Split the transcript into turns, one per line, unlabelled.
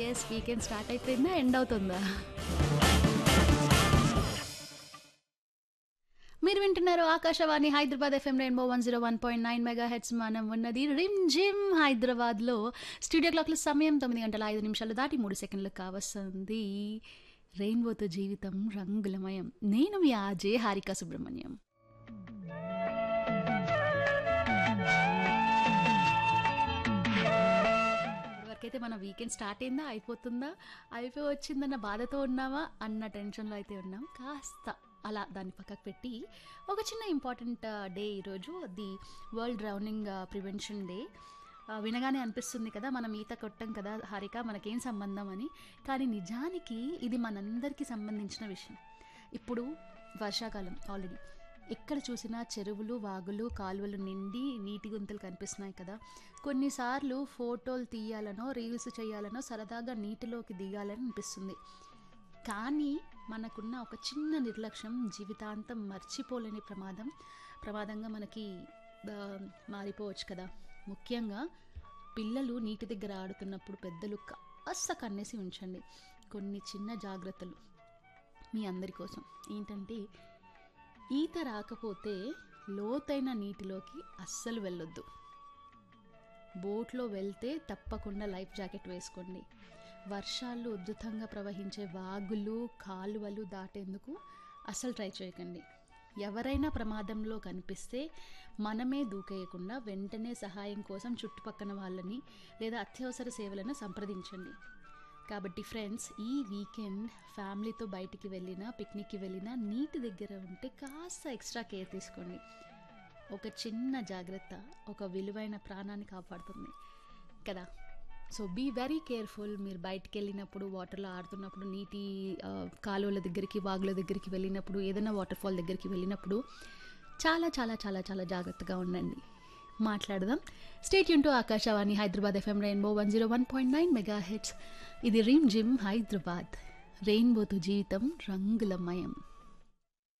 yes weekend start అయిపోయిందా end అవుతుందా మీరు వింటున్నారు Akashvani Hyderabad FM rainbow one zero one point nine megahertz మనం ఉన్నది రిమ్ జిమ్ హైదరాబాద్లో స్టూడియో క్లాక్ల సమయం తొమ్మిది గంటల ఐదు నిమిషాలు దాటి మూడు సెకండ్లు కావస్తుంది రెయిన్బోతో జీవితం రంగులమయం నేను మీ ఆజే హారిక సుబ్రహ్మణ్యం వరకైతే మన వీకెండ్ స్టార్ట్ అయిందా అయిపోతుందా అయిపోయి వచ్చిందన్న బాధతో ఉన్నావా అన్న టెన్షన్లో అయితే ఉన్నాం కాస్త అలా దాన్ని పక్కకు పెట్టి ఒక చిన్న ఇంపార్టెంట్ డే ఈరోజు the world drowning prevention day వినగానే అనిపిస్తుంది కదా మనం ఈత కొట్టం కదా హారిక మనకేం సంబంధం అని కానీ నిజానికి ఇది మనందరికీ సంబంధించిన విషయం ఇప్పుడు వర్షాకాలం ఆల్రెడీ ఎక్కడ చూసినా చెరువులు వాగులు కాలువలు నిండి నీటి గుంతలు కనిపిస్తున్నాయి కదా కొన్నిసార్లు ఫోటోలు తీయాలనో రీల్స్ చేయాలనో సరదాగా నీటిలోకి దిగాలని అనిపిస్తుంది కానీ మనకున్న ఒక చిన్న నిర్లక్ష్యం జీవితాంతం మర్చిపోలేని ప్రమాదం ప్రమాదంగా మనకి ఆ, మారిపోవచ్చు కదా ముఖ్యంగా పిల్లలు నీటి దగ్గర ఆడుతున్నప్పుడు పెద్దలు కాస్త కన్నేసి ఉంచండి కొన్ని చిన్న జాగ్రత్తలు మీ అందరి కోసం ఏంటంటే ఈత రాకపోతే లోతైన నీటిలోకి అస్సలు వెళ్ళొద్దు బోట్లో వెళ్తే తప్పకుండా లైఫ్ జాకెట్ వేసుకోండి వర్షాలు ఉధృతంగా ప్రవహించే వాగులు కాలువలు దాటేందుకు అస్సలు ట్రై చేయకండి ఎవరైనా ప్రమాదంలో కనిపిస్తే మనమే దూకేయకుండా వెంటనే సహాయం కోసం చుట్టుపక్కన వాళ్ళని లేదా అత్యవసర సేవలను సంప్రదించండి కాబట్టి ఫ్రెండ్స్ ఈ వీకెండ్ ఫ్యామిలీతో బయటికి వెళ్ళినా పిక్నిక్కి వెళ్ళినా నీటి దగ్గర ఉంటే కాస్త ఎక్స్ట్రా కేర్ తీసుకోండి ఒక చిన్న జాగ్రత్త ఒక విలువైన ప్రాణాన్ని కాపాడుతుంది కదా సో బీ వెరీ కేర్ఫుల్ మీరు బయటికి వెళ్ళినప్పుడు వాటర్లో ఆడుతున్నప్పుడు నీటి ఆ, కాలువల దగ్గరికి వాగుల దగ్గరికి వెళ్ళినప్పుడు ఏదైనా వాటర్ ఫాల్ దగ్గరికి వెళ్ళినప్పుడు చాలా చాలా చాలా చాలా జాగ్రత్తగా ఉండండి మాట్లాడదాం stay tune to Akashvani Hyderabad FM rainbow one zero one point nine megahertz ఇది రీమ్ జిమ్ హైదరాబాద్ రెయిన్బోతో జీవితం రంగులమయం